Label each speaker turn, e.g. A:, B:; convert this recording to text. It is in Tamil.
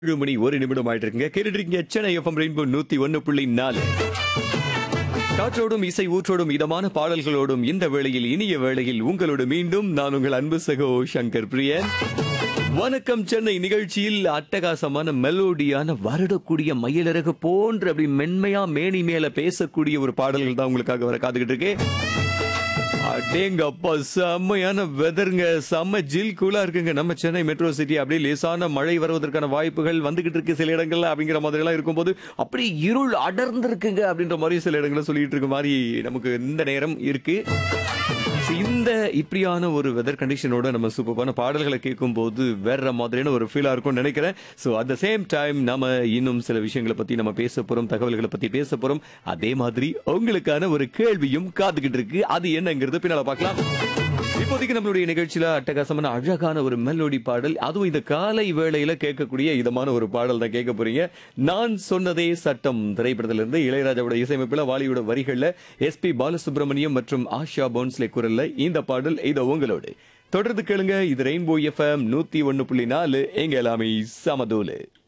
A: ஏழு மணி ஒரு நிமிடம் ஆயிட்டு இருக்குங்க கேட்டுட்டு இருக்கீங்க சென்னை எஃப்எம் ரெயின்போ நூத்தி ஒன்னு புள்ளி நாலு காற்றோடும் இசை ஊற்றோடும் இதமான பாடல்களோடும் இந்த வேளையில் இனிய வேளையில் உங்களோடு மீண்டும் நான் உங்கள் அன்பு சகோ சங்கர் பிரியன் வணக்கம் சென்னை நிகழ்ச்சியில் அட்டகாசமான மெலோடியான வருடக்கூடிய மயிலிறகு போன்ற அப்படி மென்மையா மேனி மேல பேசக்கூடிய ஒரு பாடல்கள் தான் உங்களுக்காக வர காத்துக்கிட்டு இருக்கு அடேங்க அப்பா செம்மையான வெதருங்க செம்ம ஜில் கூலா இருக்குங்க நம்ம சென்னை மெட்ரோ சிட்டி அப்படியே லேசான மழை வருவதற்கான வாய்ப்புகள் வந்துகிட்டு இருக்கு சில இடங்கள்ல அப்படிங்கிற மாதிரி எல்லாம் இருக்கும்போது அப்படியே இருள் அடர்ந்திருக்குங்க அப்படின்ற மாதிரி சில இடங்கள்ல சொல்லிட்டு இருக்க மாதிரி நமக்கு இந்த நேரம் இருக்கு So, இந்த இப்படியான ஒரு வெதர் கண்டிஷனோட நம்ம சூப்பரான பாடல்களை கேட்கும்போது வேற மாதிரியான ஒரு ஃபீலா இருக்கும்னு நினைக்கிறேன் so at the same time நம்ம இன்னும் சில விஷயங்களை பத்தி நம்ம பேச போறோம் தகவல்களை பத்தி பேச போறோம் அதே மாதிரி உங்களுக்கான ஒரு கேள்வியும் காத்துக்கிட்டு இருக்கு அது என்னங்கிறது பின்னால பார்க்கலாம் இப்போதைக்கு நம்மளுடைய நிகழ்ச்சியில அட்டகாசமான அழகான ஒரு மெலோடி பாடல் அதுவும் இந்த காலை வேளையில கேட்கக்கூடிய இதமான ஒரு பாடல் தான் கேட்க போறீங்க நான் சொன்னதே சட்டம் திரைப்படத்திலிருந்து இளையராஜாவோட இசையமைப்புல வாலியோட வரிகள்ல எஸ்பி பாலசுப்ரமணியம் மற்றும் ஆஷா போன்ஸ்லே குரல்ல இந்த பாடல் இதை உங்களோடு தொடர்ந்து கேளுங்க இது ரெயின்போ எஃப்எம் நூத்தி ஒன்னு புள்ளி நாலு எங்க எல்லாமே சமதோலு